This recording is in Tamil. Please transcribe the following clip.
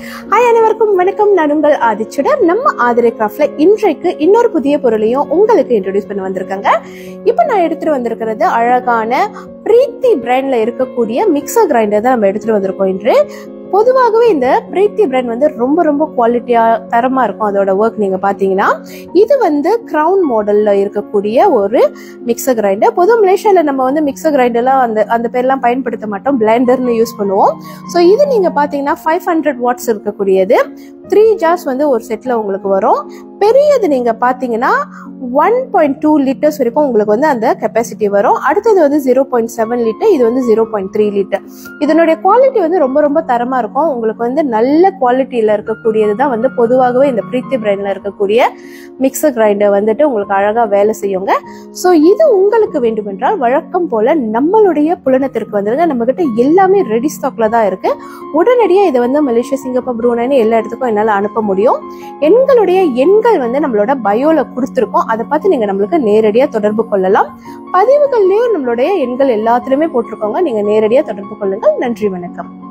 ஹாய் அனைவருக்கும் வணக்கம் நான் உங்கள் ஆதிச்சுடர் நம்ம ஆதிரை கிராஃப்ட்ல இன்றைக்கு இன்னொரு புதிய பொருளையும் உங்களுக்கு இன்ட்ரோடியூஸ் பண்ண வந்திருக்காங்க இப்போ நான் எடுத்துட்டு வந்திருக்கிறது அழகான பிரீத்தி பிராண்ட்ல இருக்கக்கூடிய மிக்சர் கிரைண்டர் தான் நம்ம எடுத்துட்டு வந்திருக்கோம் இன்று பொதுவாகவே இந்த பிரீத்தி பிராண்ட் வந்து ரொம்ப ரொம்ப குவாலிட்டியா தரமா இருக்கும் அதோட ஒர்க் நீங்க பாத்தீங்கன்னா இது வந்து கிரவுன் மாடல்ல இருக்கக்கூடிய ஒரு மிக்சர் கிரைண்டர் பொது மலேசியால நம்ம வந்து மிக்சர் கிரைண்டர்லாம் அந்த அந்த பேர்லாம் பயன்படுத்த மாட்டோம் பிளெண்டர்னு யூஸ் பண்ணுவோம் ஸோ இது நீங்க பாத்தீங்கன்னா ஃபைவ் ஹண்ட்ரட் வாட்ஸ் இருக்கக்கூடியது த்ரீ ஜார்ஸ் வந்து ஒரு செட்ல உங்களுக்கு வரும் பெரியது நீங்க பாத்தீங்கன்னா ஒன் பாயிண்ட் டூ லிட்டர்ஸ் வரைக்கும் உங்களுக்கு வந்து அந்த கெப்பாசிட்டி வரும் அடுத்தது வந்து ஜீரோ பாயிண்ட் செவன் லிட்டர் இது வந்து ஜீரோ பாயிண்ட் த்ரீ லிட்டர் இதனுடைய குவாலிட்டி வந்து ரொம்ப ரொம்ப தரமா இருக்கும் உங்களுக்கு வந்து நல்ல குவாலிட்டியில இருக்கக்கூடியது தான் வந்து பொதுவாகவே இந்த பிரீத்தி பிராண்ட்ல இருக்கக்கூடிய மிக்சர் கிரைண்டர் வந்துட்டு உங்களுக்கு அழகா வேலை செய்யுங்க ஸோ இது உங்களுக்கு வேண்டுமென்றால் வழக்கம் போல நம்மளுடைய புலனத்திற்கு வந்துருங்க நம்ம கிட்ட எல்லாமே ரெடி ஸ்டாக்ல தான் இருக்கு உடனடியாக இதை வந்து மலேசியா சிங்கப்பூர் ப்ரூனைன்னு எல்லா இடத்துக்கும் என்னால் அனுப்ப முடியும் எண்களுடைய எண்கள் வந்து நம்மளோட பயோல கொடுத்துருக்கோம் அதை பார்த்து நீங்க நம்மளுக்கு நேரடியாக தொடர்பு கொள்ளலாம் பதிவுகள்லயும் நம்மளுடைய எண்கள் எல்லாத்துலயுமே போட்டிருக்கோங்க நீங்க நேரடியாக தொடர்பு கொள்ளுங்கள் நன்றி வணக்கம்